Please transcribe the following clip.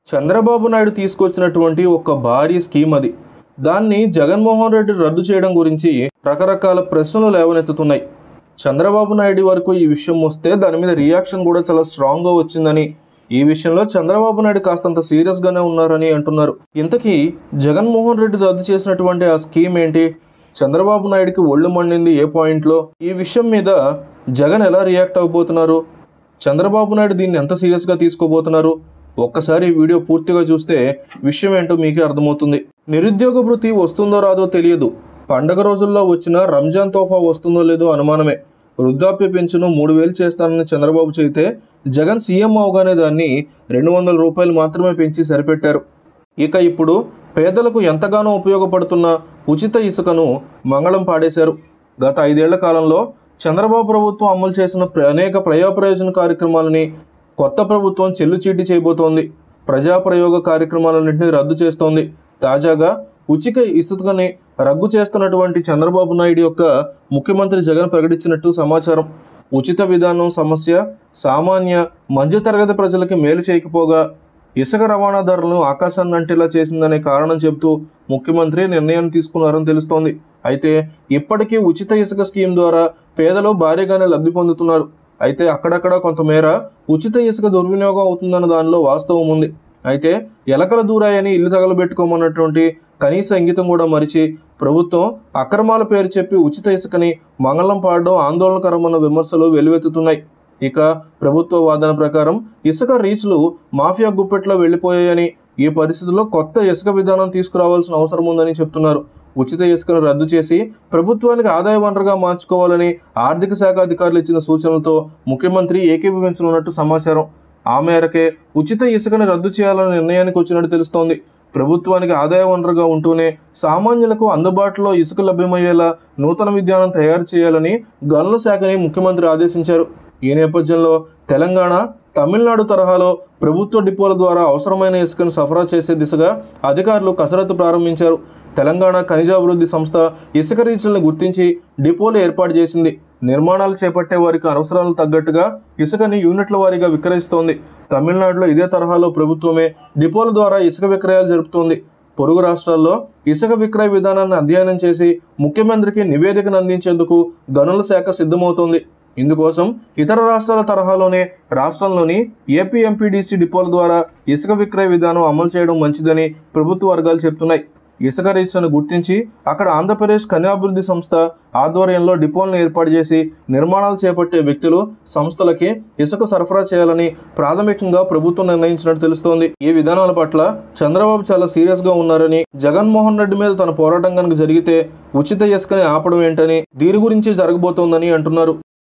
చంద్రబాబు నాయుడు తీసుకొచ్చినటువంటి ఒక భారీ స్కీమ్ అది దాన్ని జగన్మోహన్ రెడ్డి రద్దు చేయడం గురించి రకరకాల ప్రశ్నలు లేవనెత్తుతున్నాయి చంద్రబాబు నాయుడు వరకు ఈ విషయం వస్తే దాని మీద రియాక్షన్ కూడా చాలా స్ట్రాంగ్గా వచ్చిందని ఈ విషయంలో చంద్రబాబు నాయుడు కాస్తంత సీరియస్గానే ఉన్నారని అంటున్నారు ఇంతకీ జగన్మోహన్ రెడ్డి రద్దు చేసినటువంటి ఆ స్కీమ్ ఏంటి చంద్రబాబు నాయుడికి ఒళ్ళు మండింది ఏ పాయింట్లో ఈ విషయం మీద జగన్ ఎలా రియాక్ట్ అవబోతున్నారు చంద్రబాబు నాయుడు దీన్ని ఎంత సీరియస్గా తీసుకోబోతున్నారు ఒక్కసారి ఈ వీడియో పూర్తిగా చూస్తే విషయం ఏంటో మీకే అర్థమవుతుంది నిరుద్యోగ భృతి వస్తుందో రాదో తెలియదు పండగ రోజుల్లో వచ్చిన రంజాన్ తోఫా వస్తుందో లేదో అనుమానమే వృద్ధాప్య పెన్షన్ మూడు వేలు చేస్తానని చంద్రబాబు చెబితే జగన్ సీఎం అవగానే దాన్ని రెండు వందల రూపాయలు మాత్రమే పెంచి సరిపెట్టారు ఇక ఇప్పుడు పేదలకు ఎంతగానో ఉపయోగపడుతున్న ఉచిత ఇసుకను మంగళం పాడేశారు గత ఐదేళ్ల కాలంలో చంద్రబాబు ప్రభుత్వం అమలు చేసిన ప్ర- అనేక ప్రయోజన కార్యక్రమాలని కొత్త ప్రభుత్వం చెల్లుచీటి చేయబోతోంది ప్రజాప్రయోగ కార్యక్రమాలన్నింటినీ రద్దు చేస్తోంది తాజాగా ఉచిత ఇసుకని రద్దు చేస్తున్నటువంటి చంద్రబాబు నాయుడు యొక్క ముఖ్యమంత్రి జగన్ ప్రకటించినట్టు సమాచారం ఉచిత విధానం సమస్య సామాన్య మధ్యతరగతి ప్రజలకి మేలు చేయకపోగా ఇసుక రవాణా ధరలను ఆకాశాన్ని అంటేలా చేసిందనే కారణం చెబుతూ ముఖ్యమంత్రి నిర్ణయం తీసుకున్నారని తెలుస్తోంది అయితే ఇప్పటికీ ఉచిత ఇసుక స్కీమ్ ద్వారా పేదలు భారీగానే లబ్ధి పొందుతున్నారు అయితే అక్కడక్కడ కొంతమేర ఉచిత ఇసుక దుర్వినియోగం అవుతుందన్న దానిలో వాస్తవం ఉంది అయితే ఎలకల దూరాయని ఇల్లు తగలబెట్టుకోమన్నటువంటి కనీస ఇంగితం కూడా మరిచి ప్రభుత్వం అక్రమాల పేరు చెప్పి ఉచిత ఇసుకని మంగళం పాడడం ఆందోళనకరమన్న విమర్శలు వెల్లువెత్తుతున్నాయి ఇక ప్రభుత్వ వాదన ప్రకారం ఇసుక రీచ్లు మాఫియా గుప్పెట్లో వెళ్లిపోయాయని ఈ పరిస్థితుల్లో కొత్త ఇసుక విధానం తీసుకురావాల్సిన అవసరం ఉందని చెప్తున్నారు ఉచిత ఇసుకను రద్దు చేసి ప్రభుత్వానికి ఆదాయ వనరుగా మార్చుకోవాలని ఆర్థిక శాఖ అధికారులు ఇచ్చిన సూచనలతో ముఖ్యమంత్రి ఏకీభవించనున్నట్టు సమాచారం ఆ మేరకే ఉచిత ఇసుకను రద్దు చేయాలనే నిర్ణయానికి వచ్చినట్టు తెలుస్తోంది ప్రభుత్వానికి ఆదాయ వనరుగా ఉంటూనే సామాన్యులకు అందుబాటులో ఇసుక లభ్యమయ్యేలా నూతన విధానం తయారు చేయాలని గనుల శాఖని ముఖ్యమంత్రి ఆదేశించారు ఈ నేపథ్యంలో తెలంగాణ తమిళనాడు తరహాలో ప్రభుత్వ డిపోల ద్వారా అవసరమైన ఇసుకను సరఫరా చేసే దిశగా అధికారులు కసరత్తు ప్రారంభించారు తెలంగాణ ఖనిజాభివృద్ధి సంస్థ ఇసుక రీచ్లను గుర్తించి డిపోలు ఏర్పాటు చేసింది నిర్మాణాలు చేపట్టే వారికి అవసరాలకు తగ్గట్టుగా ఇసుకని యూనిట్ల వారీగా విక్రయిస్తోంది తమిళనాడులో ఇదే తరహాలో ప్రభుత్వమే డిపోల ద్వారా ఇసుక విక్రయాలు జరుపుతోంది పొరుగు రాష్ట్రాల్లో ఇసుక విక్రయ విధానాన్ని అధ్యయనం చేసి ముఖ్యమంత్రికి నివేదికను అందించేందుకు గనుల శాఖ సిద్ధమవుతోంది ఇందుకోసం ఇతర రాష్ట్రాల తరహాలోనే రాష్ట్రంలోని ఏపీ ఎంపీడీసీ డిపోల ద్వారా ఇసుక విక్రయ విధానం అమలు చేయడం మంచిదని ప్రభుత్వ వర్గాలు చెప్తున్నాయి ఇసుక రీచ్లను గుర్తించి అక్కడ ఆంధ్రప్రదేశ్ ఖనియాభివృద్ధి సంస్థ ఆధ్వర్యంలో డిపోలను ఏర్పాటు చేసి నిర్మాణాలు చేపట్టే వ్యక్తులు సంస్థలకి ఇసుక సరఫరా చేయాలని ప్రాథమికంగా ప్రభుత్వం నిర్ణయించినట్టు తెలుస్తోంది ఈ విధానాల పట్ల చంద్రబాబు చాలా సీరియస్ గా ఉన్నారని జగన్మోహన్ రెడ్డి మీద తన పోరాటం కనుక జరిగితే ఉచిత ఇసుకని ఆపడం ఏంటని దీని గురించి జరగబోతోందని అంటున్నారు